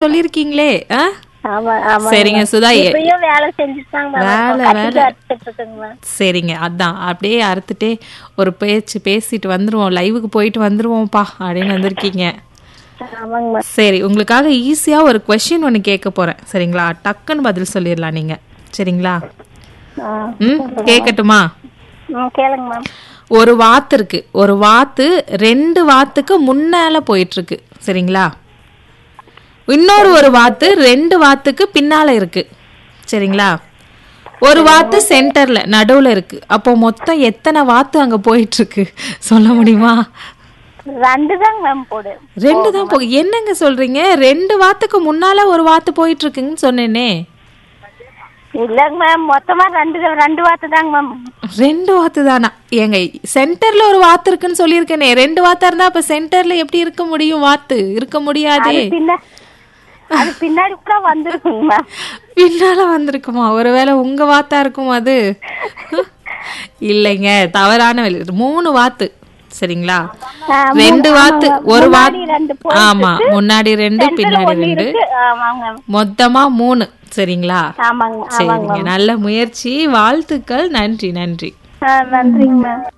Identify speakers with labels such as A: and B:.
A: சொல்லியிருக்கீங்களே ஆ
B: ஆமா ஆமா
A: சரிங்க சுதா எ-
B: இப்பயும் வேலை செஞ்சுட்டு தாங்க மேம்
A: வேலை,
B: இருக்கோம்.
A: வேலை.
B: கத்திரிக்காய் அறுத்துட்டு இருக்குங்க மேம்
A: சரிங்க அதான் அப்படியே அறுத்துட்டே ஒரு பேச்சு பேசிட்டு வந்துருவோம் லைவுக்கு போயிட்டு வந்துருவோம்ப்பா அப்படின்னு வந்திருக்கீங்க
B: ஆமாங்க மேம்
A: சரி உங்களுக்காக ஈஸியா ஒரு கொஸ்டின் ஒன்று கேட்க போறேன் சரிங்களா டக்குன்னு பதில் சொல்லிடலாம் நீங்க சரிங்களா
B: ஆ.
A: ம் கேட்கட்டுமா
B: ம் கேளுங்க மேம்
A: ஒரு வாத்து இருக்கு ஒரு வாத்து ரெண்டு வாத்துக்கு முன்னால போயிட்டு இருக்கு சரிங்களா இன்னொரு ஒரு வாத்து ரெண்டு வாத்துக்கு பின்னால இருக்கு சரிங்களா ஒரு வாத்து சென்டர்ல நடுவுல இருக்கு அப்போ மொத்தம் எத்தனை வாத்து அங்க போயிட்டு இருக்கு சொல்ல முடியுமா
B: ரெண்டு தாங்க மேம் போடு
A: ரெண்டு தான் போ என்னங்க சொல்றீங்க ரெண்டு வாத்துக்கு முன்னால ஒரு வாத்து போயிட்டு இருக்குங்கன்னு சொன்னேனே
B: இல்லங்க மேம் மொத்தமா ரெண்டு ரெண்டு வாத்து தாங்க மேம்
A: ரெண்டு வாத்து தானா ஏங்க சென்டர்ல ஒரு வாத்து இருக்குன்னு சொல்லியிருக்கேனே ரெண்டு வாத்தா இருந்தா அப்ப சென்டர்ல எப்படி இருக்க முடியும் வாத்து இருக்க முடியாதே
B: பின்ன அது பின்னாடி கூட வந்திருக்குங்க மேம்
A: பின்னால வந்திருக்குமா ஒருவேளை உங்க வாத்தா இருக்கும் அது இல்லைங்க தவறான வெளி மூணு வாத்து சரிங்களா
B: ஆ, மூணு,
A: ரெண்டு வாத்து
B: ஆமாங்க.
A: ஒரு
B: முன்னாடி
A: வாத்து
B: ரெண்டு போயிட்டு
A: ஆமா முன்னாடி ரெண்டு
B: சென்டர்ல
A: பின்னாடி
B: ஒண்ணு
A: ரெண்டு
B: இருக்கு ஆமாங்க
A: மொத்தமா மூணு சரிங்களா
B: ஆமாங்க ஆமாங்க
A: சரிங்க நல்ல முயற்சி வாழ்த்துக்கள் நன்றி நன்றி
B: ஆ, நன்றிங்க மேம்